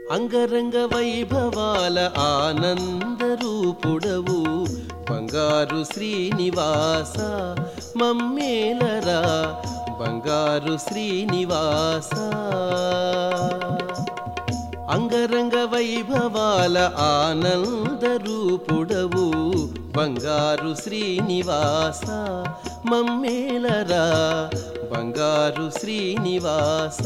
అంగరంగ వైభవాల ఆనంద రూపుడవు బంగారు శ్రీనివాస మమ్మేలరా బంగారు శ్రీనివాస అంగరంగ వైభవాల ఆనంద రూపుడవు బంగారు శ్రీనివాస మమ్మేలరా బంగారు శ్రీనివాస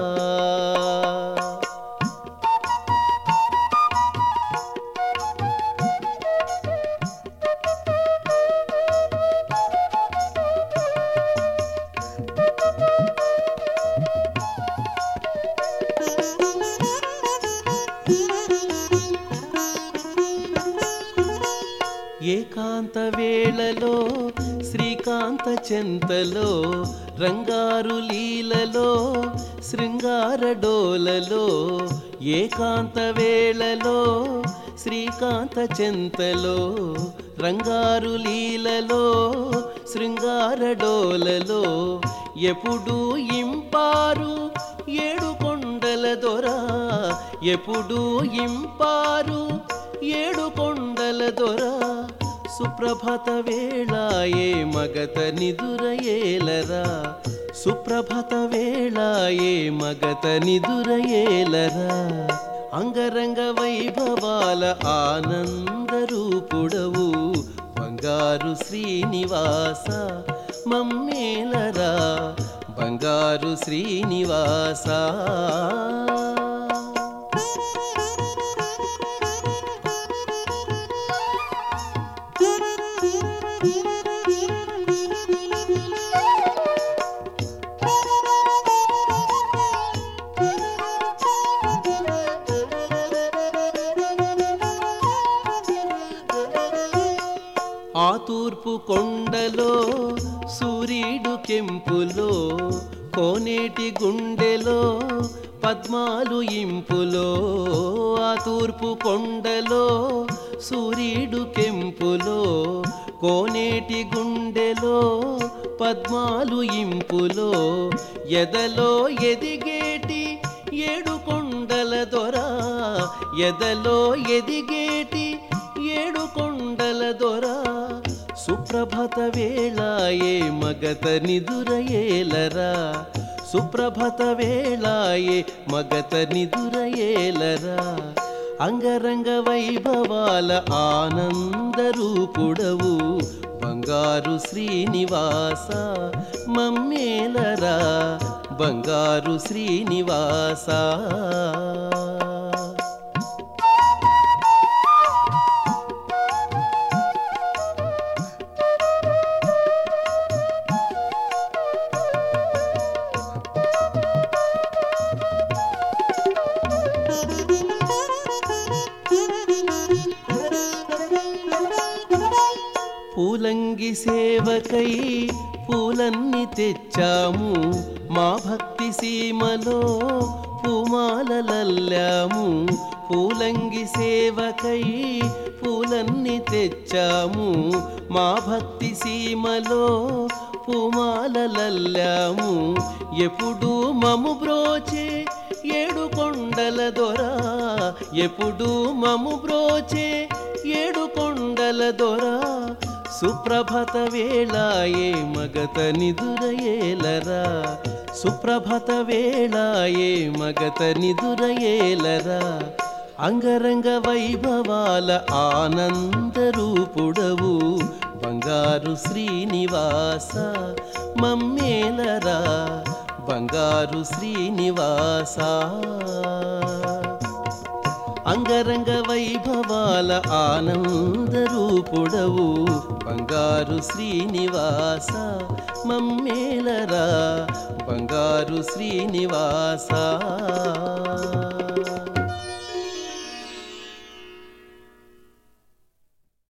ఏకాంత వేళలో శ్రీకాంత చెంతలో రంగారు లీలలో శృంగార డోలలో ఏకాంత వేళలో శ్రీకాంత చెంతలో రంగారు లీలలో శృంగార డోలలో ఎప్పుడు ఇంపారు ఏడు కొండల దొర ఎప్పుడు ఇంపారు ఏడు కొండల దొర సుప్రభత వేళాయే మగత నిదురయేలరా సుప్రభత వేళాయే మగత నిదురయేలరా అంగరంగ వైభవాల ఆనంద రూపుడవు బంగారు శ్రీనివాస మమ్మేలరా బంగారు శ్రీనివాస ఆ తూర్పు కొండలో సూర్యుడు కెంపులో కోనేటి గుండెలో పద్మాలు ఇంపులో ఆ తూర్పు కొండలో సూర్యుడు కెంపులో కోనేటి గుండెలో పద్మాలు ఇంపులో ఎదలో ఎదిగేటి ఏడు కొండల దొర ఎదలో ఎదిగేటి ఏడు కొండల దొర సుప్రభత వేళాయే మగత నిదురయేలరా సుప్రభత వేళాయే మగత నిదురయేలరా అంగరంగ వైభవాల ఆనంద రూపుడవు బంగారు శ్రీనివాస మమ్మేలరా బంగారు శ్రీనివాస పూలంగి సేవకై పూలన్నీ తెచ్చాము మా భక్తి సీమలో పూమాలలల్లాము పూలంగి సేవకై పూలన్నీ తెచ్చాము మా భక్తి సీమలో పూమాలలల్లాము ఎప్పుడు మము బ్రోచే ఏడు కొండల దొర ఎప్పుడు మము బ్రోచే ఏడు కొండల దొర సుప్రభత వేళాయే మగత నిదురయేలరా సుప్రభత వేళాయే మగత నిదురయేలరా అంగరంగ వైభవాల ఆనంద రూపుడవు బంగారు శ్రీనివాస మమ్మేలరా బంగారు శ్రీనివాస అంగరంగ వైభవాల ఆనంద రూపుడవు బంగారు శ్రీనివాస మమ్మేలరా బంగారు శ్రీనివాస